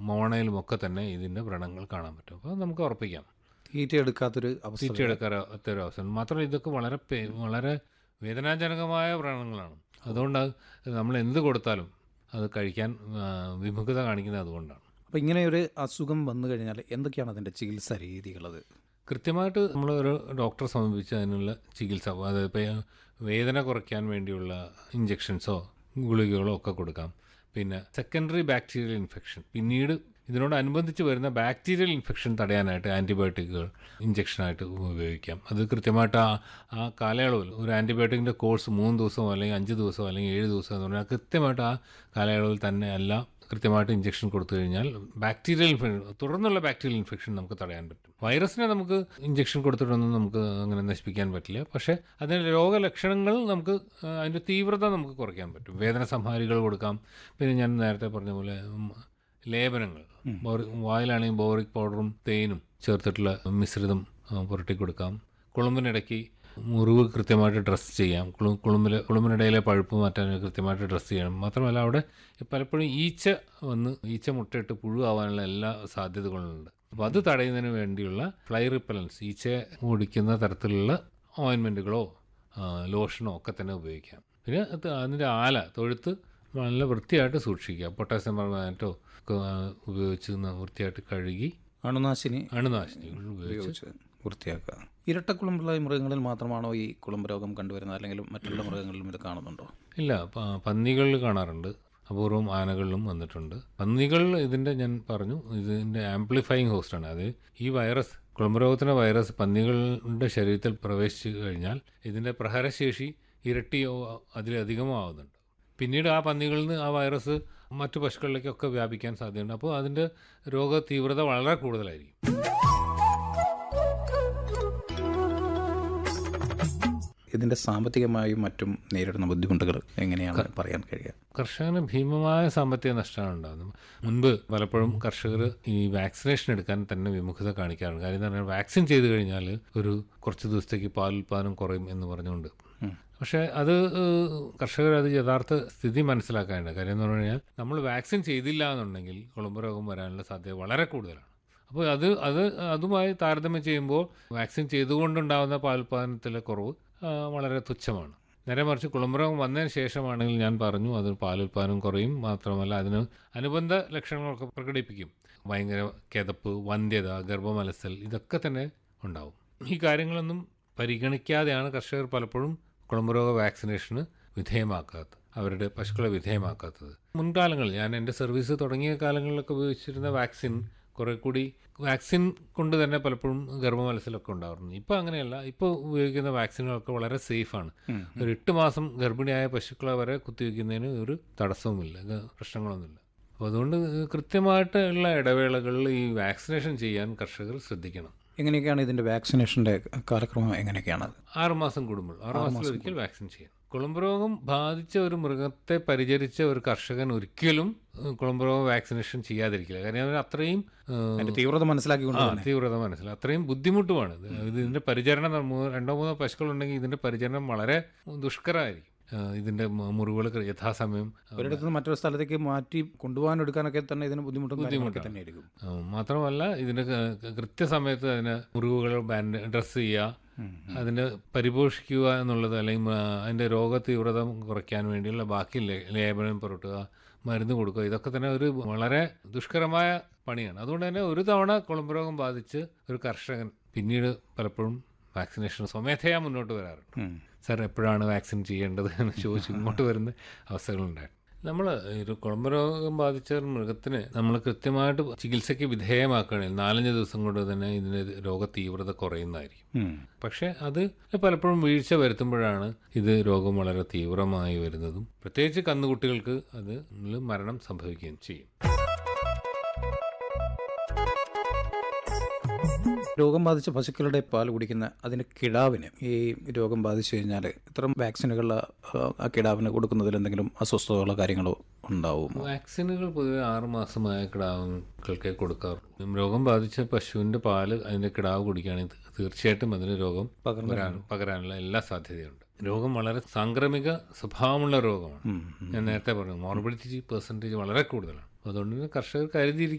മോണയിലും ഒക്കെ തന്നെ ഇതിൻ്റെ വ്രണങ്ങൾ കാണാൻ പറ്റും അപ്പോൾ നമുക്ക് ഉറപ്പിക്കാം തീറ്റ എടുക്കാത്തൊരു അവസ്ഥ തീറ്റ എടുക്കാത്ത ഒരു അവസരം മാത്രമല്ല ഇതൊക്കെ വളരെ പേ- വളരെ വേദനാജനകമായ വ്രണങ്ങളാണ് അതുകൊണ്ട് അത് നമ്മൾ എന്ത് കൊടുത്താലും അത് കഴിക്കാൻ ആ, വിമുഖത കാണിക്കുന്നത് അതുകൊണ്ടാണ് അപ്പോൾ ഇങ്ങനെ ഒരു അസുഖം വന്നു കഴിഞ്ഞാൽ എന്തൊക്കെയാണ് അതിൻ്റെ ചികിത്സാ രീതികളത് കൃത്യമായിട്ട് നമ്മൾ ഒരു ഡോക്ടറെ സമീപിച്ച് അതിനുള്ള ചികിത്സ അതായത് ഇപ്പോൾ വേദന കുറയ്ക്കാൻ വേണ്ടിയുള്ള ഇഞ്ചെക്ഷൻസോ ഗുളികകളോ ഒക്കെ കൊടുക്കാം പിന്നെ സെക്കൻഡറി ബാക്ടീരിയൽ ഇൻഫെക്ഷൻ പിന്നീട് ഇതിനോടനുബന്ധിച്ച് വരുന്ന ബാക്ടീരിയൽ ഇൻഫെക്ഷൻ തടയാനായിട്ട് ആൻറ്റിബയോട്ടിക്കുകൾ ഇഞ്ചെക്ഷനായിട്ട് ഉപയോഗിക്കാം അത് കൃത്യമായിട്ട് ആ ആ കാലയളവിൽ ഒരു ആൻറ്റിബയോട്ടിക്കിൻ്റെ കോഴ്സ് മൂന്ന് ദിവസമോ അല്ലെങ്കിൽ അഞ്ച് ദിവസമോ അല്ലെങ്കിൽ ഏഴ് ദിവസമോ എന്ന് പറഞ്ഞാൽ കൃത്യമായിട്ട് ആ കാലയളവിൽ തന്നെ എല്ലാം കൃത്യമായിട്ട് ഇഞ്ചെക്ഷൻ കൊടുത്തു കഴിഞ്ഞാൽ ബാക്ടീരിയൽ ഇൻഫെക്ഷൻ തുടർന്നുള്ള ബാക്ടീരിയൽ ഇൻഫെക്ഷൻ നമുക്ക് തടയാൻ പറ്റും വൈറസിനെ നമുക്ക് ഇഞ്ചെക്ഷൻ കൊടുത്തിട്ടൊന്നും നമുക്ക് അങ്ങനെ നശിപ്പിക്കാൻ പറ്റില്ല പക്ഷേ അതിൻ്റെ രോഗലക്ഷണങ്ങൾ നമുക്ക് ആ, അതിൻ്റെ തീവ്രത നമുക്ക് കുറയ്ക്കാൻ പറ്റും വേദന സംഹാരികൾ കൊടുക്കാം പിന്നെ ഞാൻ നേരത്തെ പറഞ്ഞ പോലെ ഉം, ലേപനങ്ങൾ ബോറി വായിലാണെങ്കിൽ ബോറിക് പൗഡറും തേനും ചേർത്തിട്ടുള്ള മിശ്രിതം ആ, പുരട്ടി കൊടുക്കാം കുളമ്പിനിടയ്ക്ക് മുറിവ് കൃത്യമായിട്ട് ഡ്രസ്സ് ചെയ്യാം കുളു കുളുമ്പിൽ കുളുമ്പിനിടയിലെ പഴുപ്പ് മാറ്റാൻ കൃത്യമായിട്ട് ഡ്രസ്സ് ചെയ്യണം മാത്രമല്ല അവിടെ പലപ്പോഴും ഈച്ച വന്ന് ഈച്ച മുട്ടയിട്ട് പുഴുവാകാനുള്ള എല്ലാ സാധ്യതകളുണ്ട് അപ്പോൾ അത് തടയുന്നതിന് വേണ്ടിയുള്ള ഫ്ലൈ റിപ്പലൻസ് ഈച്ചയെ ഓടിക്കുന്ന തരത്തിലുള്ള ഓയിൻമെൻറ്റുകളോ ലോഷനോ ഒക്കെ തന്നെ ഉപയോഗിക്കാം പിന്നെ അത് അതിൻ്റെ ആല തൊഴുത്ത് നല്ല വൃത്തിയായിട്ട് സൂക്ഷിക്കുക പൊട്ടാസ്യം പെർമാനറ്റോ ഒക്കെ ആ, ഉപയോഗിച്ച് ന- വൃത്തിയായിട്ട് കഴുകി അണുനാശിനി അണുനാശിനികൾ ഉപയോഗിച്ച് ഉപയോഗിച്ച് വൃത്തിയാക്കുക ഇരട്ടക്കുളമ്പുള്ള മൃഗങ്ങളിൽ മാത്രമാണോ ഈ കുളമ്പ് രോഗം കണ്ടുവരുന്നത് അല്ലെങ്കിൽ മറ്റുള്ള മൃഗങ്ങളിലും ഇത് കാണുന്നുണ്ടോ ഇല്ല പ- പന്നികളിൽ കാണാറുണ്ട് അപൂർവം ആനകളിലും വന്നിട്ടുണ്ട് പന്നികൾ ഇതിൻ്റെ ഞാൻ പറഞ്ഞു ഇതിൻ്റെ ആംപ്ലിഫൈങ് ഹോസ്റ്റാണ് അത് ഈ വൈറസ് കുളമ്പരോഗത്തിൻ്റെ വൈറസ് പന്നികളുടെ ശരീരത്തിൽ പ്രവേശിച്ചു കഴിഞ്ഞാൽ ഇതിൻ്റെ പ്രഹരശേഷി ഇരട്ടിയോ അതിലധികമോ ആവുന്നുണ്ട് പിന്നീട് ആ പന്നികളിൽ നിന്ന് ആ വൈറസ് മറ്റു പശുക്കളിലേക്കൊക്കെ വ്യാപിക്കാൻ സാധ്യതയുണ്ട് അപ്പോൾ അതിൻ്റെ രോഗ തീവ്രത വളരെ കൂടുതലായിരിക്കും ഇതിൻ്റെ സാമ്പത്തികമായും മറ്റും നേരിടുന്ന ബുദ്ധിമുട്ടുകൾ എങ്ങനെയാണ് പറയാൻ കഴിയുക കർഷകന് ഭീമമായ സാമ്പത്തിക നഷ്ടമാണ് ഉണ്ടാകുന്നത് മുൻപ് പലപ്പോഴും കർഷകർ ഈ വാക്സിനേഷൻ എടുക്കാൻ തന്നെ വിമുഖത കാണിക്കാറുണ്ട് കാര്യം എന്ന് പറഞ്ഞാൽ വാക്സിൻ ചെയ്ത് കഴിഞ്ഞാൽ ഒരു കുറച്ച് ദിവസത്തേക്ക് പാൽ ഉൽപ്പാദനം കുറയും എന്ന് പറഞ്ഞുകൊണ്ട് പക്ഷേ അത് കർഷകർ അത് യഥാർത്ഥ സ്ഥിതി മനസ്സിലാക്കാനുണ്ട് കാര്യം എന്ന് പറഞ്ഞു കഴിഞ്ഞാൽ നമ്മൾ വാക്സിൻ ചെയ്തില്ല എന്നുണ്ടെങ്കിൽ കുളമ്പ് രോഗം വരാനുള്ള സാധ്യത വളരെ കൂടുതലാണ് അപ്പോൾ അത് അത് അതുമായി താരതമ്യം ചെയ്യുമ്പോൾ വാക്സിൻ ചെയ്തുകൊണ്ടുണ്ടാകുന്ന പാലുൽപാദനത്തിലെ കുറവ് ആ, വളരെ തുച്ഛമാണ് നേരെ മറിച്ച് കുളമ്പുരോഗം വന്നതിന് ശേഷമാണെങ്കിൽ ഞാൻ പറഞ്ഞു അത് പാലുൽപാദനം കുറയും മാത്രമല്ല അതിന് അനുബന്ധ ലക്ഷണങ്ങളൊക്കെ പ്രകടിപ്പിക്കും ഭയങ്കര കിതപ്പ് വന്ധ്യത ഗർഭമലസൽ ഇതൊക്കെ തന്നെ ഉണ്ടാവും ഈ കാര്യങ്ങളൊന്നും പരിഗണിക്കാതെയാണ് കർഷകർ പലപ്പോഴും കുളമ്പുരോഗ വാക്സിനേഷന് വിധേയമാക്കാത്തത് അവരുടെ പശുക്കളെ വിധേയമാക്കാത്തത് മുൻകാലങ്ങളിൽ ഞാൻ എൻ്റെ സർവീസ് തുടങ്ങിയ കാലങ്ങളിലൊക്കെ ഉപയോഗിച്ചിരുന്ന വാക്സിൻ കുറെ കൂടി വാക്സിൻ കൊണ്ട് തന്നെ പലപ്പോഴും ഗർഭമലസിലൊക്കെ ഉണ്ടാവാറുണ്ട് ഇപ്പോൾ അങ്ങനെയല്ല ഇപ്പോൾ ഉപയോഗിക്കുന്ന വാക്സിനുകളൊക്കെ വളരെ സേഫാണ് ഒരു എട്ട് മാസം ഗർഭിണിയായ പശുക്കളെ വരെ കുത്തിവെക്കുന്നതിന് ഒരു തടസ്സവുമില്ല ഇത് പ്രശ്നങ്ങളൊന്നുമില്ല അപ്പോൾ അതുകൊണ്ട് കൃത്യമായിട്ടുള്ള ഇടവേളകളിൽ ഈ വാക്സിനേഷൻ ചെയ്യാൻ കർഷകർ ശ്രദ്ധിക്കണം എങ്ങനെയൊക്കെയാണ് ഇതിൻ്റെ വാക്സിനേഷൻ്റെ കാലക്രമം എങ്ങനെയൊക്കെയാണ് ആറുമാസം കൂടുമ്പോൾ ആറുമാസത്തിൽ ഒരിക്കൽ വാക്സിൻ ചെയ്യണം കുളമ്പ് രോഗം ബാധിച്ച ഒരു മൃഗത്തെ പരിചരിച്ച ഒരു കർഷകൻ ഒരിക്കലും ഏഹ്, കുളമ്പ് രോഗം വാക്സിനേഷൻ ചെയ്യാതിരിക്കില്ല കാരണം അതിന് അത്രയും ഏഹ്, അതിൻ്റെ തീവ്രത മനസ്സിലാക്കിക്കൊണ്ട് ആ തീവ്രത മനസ്സിലായി അത്രയും ബുദ്ധിമുട്ടുമാണ് ഇത് ഇത് ഇതിന്റെ പരിചരണം ന- മൂ- രണ്ടോ മൂന്നോ പശുക്കളുണ്ടെങ്കിൽ ഇതിന്റെ പരിചരണം വളരെ ദുഷ്കരമായിരിക്കും ഏഹ്, ഇതിന്റെ മുറിവുകൾ യഥാസമയം ഒരിടത്ത് നിന്ന് മറ്റൊരു സ്ഥലത്തേക്ക് മാറ്റി കൊണ്ടുപോകാൻ എടുക്കാനൊക്കെ തന്നെ ഇതിന് ബുദ്ധിമുട്ടും കാര്യങ്ങളൊക്കെ തന്നെയായിരിക്കും ആ, മാത്രമല്ല ഇതിന് ക- കൃത്യസമയത്ത് അതിന് മുറിവുകൾ ബാൻഡ് ഡ്രസ്സ് ചെയ്യുക അതിനെ പരിപോഷിക്കുക എന്നുള്ളത് അല്ലെങ്കിൽ ആ, അതിന്റെ രോഗ തീവ്രത കുറയ്ക്കാൻ വേണ്ടിയുള്ള ബാക്കി ലേ- ലേപനം പുരട്ടുക മരുന്ന് കൊടുക്കുക ഇതൊക്കെ തന്നെ ഒരു വളരെ ദുഷ്കരമായ പണിയാണ് അതുകൊണ്ട് തന്നെ ഒരു തവണ കുളമ്പ് രോഗം ബാധിച്ച് ഒരു കർഷകൻ പിന്നീട് പലപ്പോഴും വാക്സിനേഷൻ സ്വമേധയാ മുന്നോട്ട് വരാറുണ്ട് ഉം. സാർ എപ്പോഴാണ് വാക്സിൻ ചെയ്യേണ്ടത് എന്ന് ചോദിച്ച് ഇങ്ങോട്ട് വരുന്ന അവസ്ഥകളുണ്ടായിരുന്നു നമ്മൾ ഒരു കുളമ്പ് രോഗം ബാധിച്ച ഒരു മൃഗത്തിന് നമ്മൾ കൃത്യമായിട്ട് ചികിത്സയ്ക്ക് വിധേയമാക്കുകയാണെങ്കിൽ നാലഞ്ച് ദിവസം കൊണ്ട് തന്നെ ഇതിൻ്റെ രോഗ തീവ്രത കുറയുന്നതായിരിക്കും ഉം. പക്ഷേ അത് പലപ്പോഴും വീഴ്ച വരുത്തുമ്പോഴാണ് ഇത് രോഗം വളരെ തീവ്രമായി വരുന്നതും പ്രത്യേകിച്ച് കന്നുകുട്ടികൾക്ക് അത് മരണം സംഭവിക്കുകയും ചെയ്യും രോഗം ബാധിച്ച പശുക്കളുടെ പാൽ കുടിക്കുന്ന അതിൻ്റെ കിടാവിന് ഈ രോഗം ബാധിച്ചു കഴിഞ്ഞാൽ ഇത്തരം വാക്സിനുകൾ ആ കിടാവിന് കൊടുക്കുന്നതിൽ എന്തെങ്കിലും അസ്വസ്ഥതകളോ കാര്യങ്ങളോ ഉണ്ടാവുമോ വാക്സിനുകൾ പൊതുവെ ആറ് മാസമായ കിടാവുകൾക്കേ കൊടുക്കാറുള്ളൂ രോഗം ബാധിച്ച പശുവിന്റെ പാല് അതിന്റെ കിടാവ് കുടിക്കുകയാണെങ്കിൽ തീർച്ചയായിട്ടും അതിന് രോഗം പകരാൻ പകരാനുള്ള എല്ലാ സാധ്യതയുണ്ട് രോഗം വളരെ സാംക്രമിക സ്വഭാവമുള്ള രോഗമാണ് ഞാൻ നേരത്തെ പറഞ്ഞു മോർബിഡിറ്റി പെർസെൻറ്റേജ് വളരെ കൂടുതലാണ് അതുകൊണ്ട് തന്നെ കർഷകർ കരുതിയിരിക്കും